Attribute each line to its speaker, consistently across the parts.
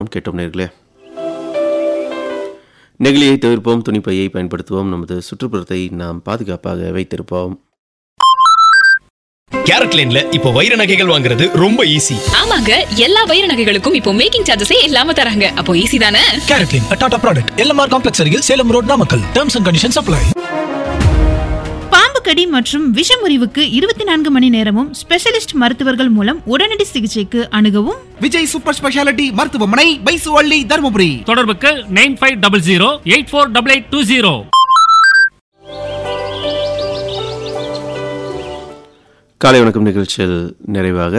Speaker 1: நாம் கேட்டோம் நேர்களே நெகிழியை தவிர்ப்போம் துணிப்பையை பயன்படுத்துவோம் நமது சுற்றுப்புறத்தை நாம் பாதுகாப்பாக வைத்திருப்போம்
Speaker 2: கேரட் லைன்ல இப்போ வைர நகைகள் வாங்குறது ரொம்ப ஈஸி
Speaker 3: ஆமாங்க எல்லா வைர நகைகளுக்கும் இப்போ மேக்கிங் சார்ஜஸே இல்லாம தராங்க அப்போ ஈஸி தானே
Speaker 4: carrot line Tata product LMR complex அருகில் Salem road Namakkal terms and conditions apply
Speaker 5: பாம்பு கடி மற்றும் விஷமுறிவுக்கு இருபத்தி நான்கு மணி நேரமும் ஸ்பெஷலிஸ்ட் மருத்துவர்கள் மூலம் உடனடி சிகிச்சைக்கு அணுகவும்
Speaker 6: விஜய் சூப்பர் ஸ்பெஷாலிட்டி மருத்துவமனை பைசுவள்ளி தருமபுரி
Speaker 7: தொடர்புக்கு nine five double zero eight four double eight two zero
Speaker 1: காலை வணக்கம் நிகழ்ச்சியில் நிறைவாக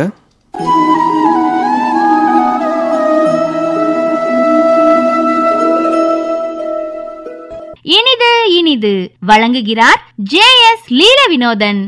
Speaker 8: இனிது இனிது வழங்குகிறார் ஜே எஸ் லீல வினோதன்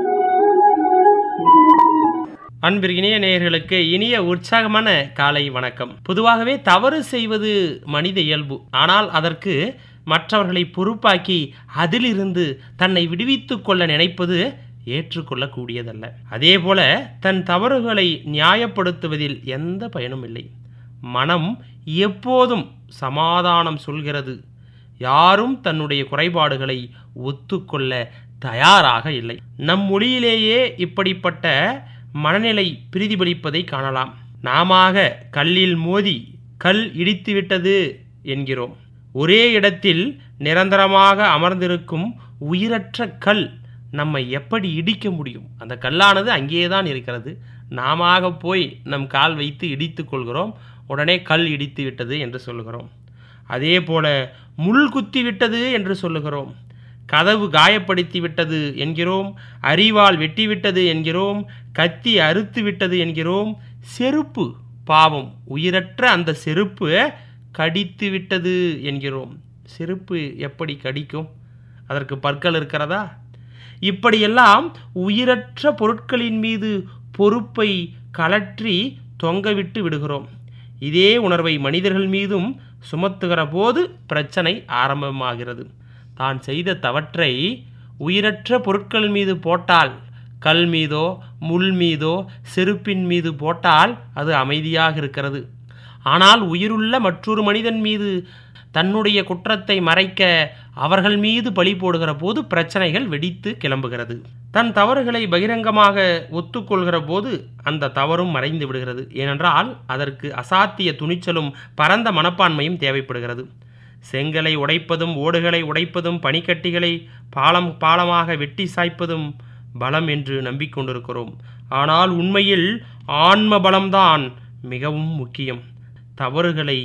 Speaker 9: அன்பிற்கினிய நேயர்களுக்கு இனிய உற்சாகமான காலை வணக்கம் பொதுவாகவே தவறு செய்வது மனித இயல்பு ஆனால் அதற்கு மற்றவர்களை பொறுப்பாக்கி அதிலிருந்து தன்னை விடுவித்துக் கொள்ள நினைப்பது ஏற்றுக்கொள்ளக்கூடியதல்ல அதேபோல தன் தவறுகளை நியாயப்படுத்துவதில் எந்த பயனும் இல்லை மனம் எப்போதும் சமாதானம் சொல்கிறது யாரும் தன்னுடைய குறைபாடுகளை ஒத்துக்கொள்ள தயாராக இல்லை நம் மொழியிலேயே இப்படிப்பட்ட மனநிலை பிரதிபலிப்பதை காணலாம் நாமாக கல்லில் மோதி கல் இடித்துவிட்டது என்கிறோம் ஒரே இடத்தில் நிரந்தரமாக அமர்ந்திருக்கும் உயிரற்ற கல் நம்மை எப்படி இடிக்க முடியும் அந்த கல்லானது அங்கேயே தான் இருக்கிறது நாம போய் நம் கால் வைத்து இடித்துக் கொள்கிறோம் உடனே கல் இடித்து விட்டது என்று சொல்லுகிறோம் அதே போல முள் குத்தி விட்டது என்று சொல்லுகிறோம் கதவு காயப்படுத்தி விட்டது என்கிறோம் அரிவாள் வெட்டிவிட்டது என்கிறோம் கத்தி அறுத்து விட்டது என்கிறோம் செருப்பு பாவம் உயிரற்ற அந்த செருப்பு கடித்து விட்டது என்கிறோம் செருப்பு எப்படி கடிக்கும் அதற்கு பற்கள் இருக்கிறதா இப்படியெல்லாம் உயிரற்ற பொருட்களின் மீது பொறுப்பை கலற்றி தொங்கவிட்டு விடுகிறோம் இதே உணர்வை மனிதர்கள் மீதும் சுமத்துகிற போது பிரச்சனை ஆரம்பமாகிறது தான் செய்த தவற்றை உயிரற்ற பொருட்கள் மீது போட்டால் கல் மீதோ முள் மீதோ செருப்பின் மீது போட்டால் அது அமைதியாக இருக்கிறது ஆனால் உயிருள்ள மற்றொரு மனிதன் மீது தன்னுடைய குற்றத்தை மறைக்க அவர்கள் மீது பழி போடுகிற போது பிரச்சனைகள் வெடித்து கிளம்புகிறது தன் தவறுகளை பகிரங்கமாக ஒத்துக்கொள்கிற போது அந்த தவறும் மறைந்து விடுகிறது ஏனென்றால் அதற்கு அசாத்திய துணிச்சலும் பரந்த மனப்பான்மையும் தேவைப்படுகிறது செங்கலை உடைப்பதும் ஓடுகளை உடைப்பதும் பனிக்கட்டிகளை பாலம் பாலமாக வெட்டி சாய்ப்பதும் பலம் என்று நம்பிக்கொண்டிருக்கிறோம் ஆனால் உண்மையில் ஆன்ம பலம்தான் மிகவும் முக்கியம் தவறுகளை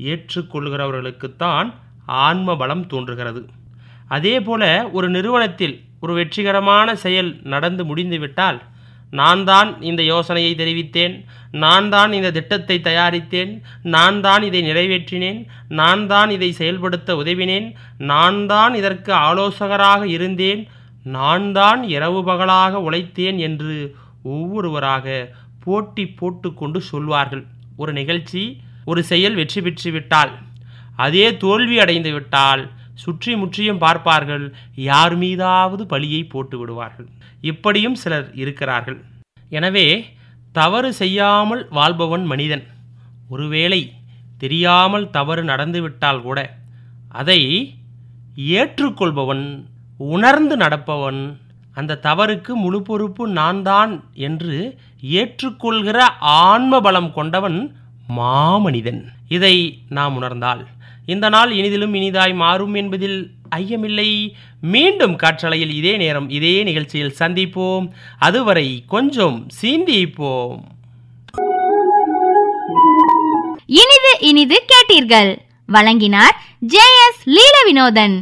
Speaker 9: ஏற்றுக்கொள்கிறவர்களுக்குத்தான் ஆன்ம பலம் தோன்றுகிறது அதே போல ஒரு நிறுவனத்தில் ஒரு வெற்றிகரமான செயல் நடந்து முடிந்துவிட்டால் நான் தான் இந்த யோசனையை தெரிவித்தேன் நான் தான் இந்த திட்டத்தை தயாரித்தேன் நான் தான் இதை நிறைவேற்றினேன் நான் தான் இதை செயல்படுத்த உதவினேன் நான் தான் இதற்கு ஆலோசகராக இருந்தேன் நான் தான் இரவு பகலாக உழைத்தேன் என்று ஒவ்வொருவராக போட்டி போட்டுக்கொண்டு சொல்வார்கள் ஒரு நிகழ்ச்சி ஒரு செயல் வெற்றி பெற்று விட்டால் அதே தோல்வி அடைந்து விட்டால் சுற்றி முற்றியும் பார்ப்பார்கள் யார் மீதாவது பழியை போட்டு விடுவார்கள் இப்படியும் சிலர் இருக்கிறார்கள் எனவே தவறு செய்யாமல் வாழ்பவன் மனிதன் ஒருவேளை தெரியாமல் தவறு நடந்துவிட்டால் கூட அதை ஏற்றுக்கொள்பவன் உணர்ந்து நடப்பவன் அந்த தவறுக்கு முழு பொறுப்பு நான் தான் என்று ஏற்றுக்கொள்கிற ஆன்ம பலம் கொண்டவன் மாமனிதன் இதை நாம் உணர்ந்தால் இந்த நாள் இனிதிலும் இனிதாய் மாறும் என்பதில் ஐயமில்லை மீண்டும் காற்றலையில் இதே நேரம் இதே நிகழ்ச்சியில் சந்திப்போம் அதுவரை கொஞ்சம் சீந்திப்போம்
Speaker 8: இனிது இனிது கேட்டீர்கள் வழங்கினார் ஜே எஸ் லீல வினோதன்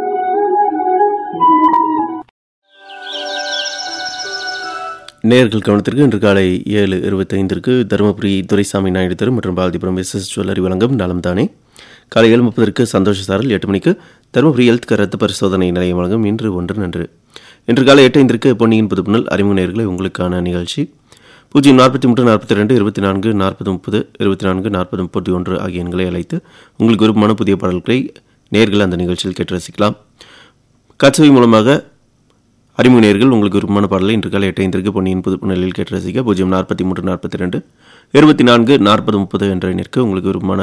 Speaker 1: நேர்கள் கவனத்திற்கு இன்று காலை ஏழு இருபத்தைந்திற்கு தருமபுரி துரைசாமி நாயுடு தெரு மற்றும் பாரதிபுரம் எஸ் எஸ் ஜுவல்லரி வழங்கும் நலம் தானே காலை ஏழு முப்பதற்கு சந்தோஷ சாரல் எட்டு மணிக்கு தருமபுரி ஹெல்த் ரத்த பரிசோதனை நிலையம் வழங்கும் இன்று ஒன்று நன்று இன்று காலை எட்டு ஐந்திற்கு பொன்னியின் புதுப்புணல் அறிமுக நேர்களை உங்களுக்கான நிகழ்ச்சி பூஜ்ஜியம் நாற்பத்தி மூன்று நாற்பத்தி ரெண்டு இருபத்தி நான்கு நாற்பது முப்பது இருபத்தி நான்கு நாற்பது முப்பத்தி ஒன்று ஆகிய எண்களை அழைத்து உங்களுக்கு விருப்பமான புதிய பாடல்களை நேர்கள் அந்த நிகழ்ச்சியில் கேட்டு ரசிக்கலாம் கட்சவை மூலமாக அறிமுக நேர்கள் உங்களுக்கு விருப்பமான பாடலை இன்று காலை எட்டு ஐந்திற்கு பொன்னியின் புதுப்புணலில் கேட்டு ரசிக்க பூஜ்ஜியம் நாற்பத்தி மூன்று நாற்பத்தி ரெண்டு இருபத்தி நான்கு நாற்பது முப்பது என்ற எண்ணிற்கு உங்களுக்கு விருப்பமான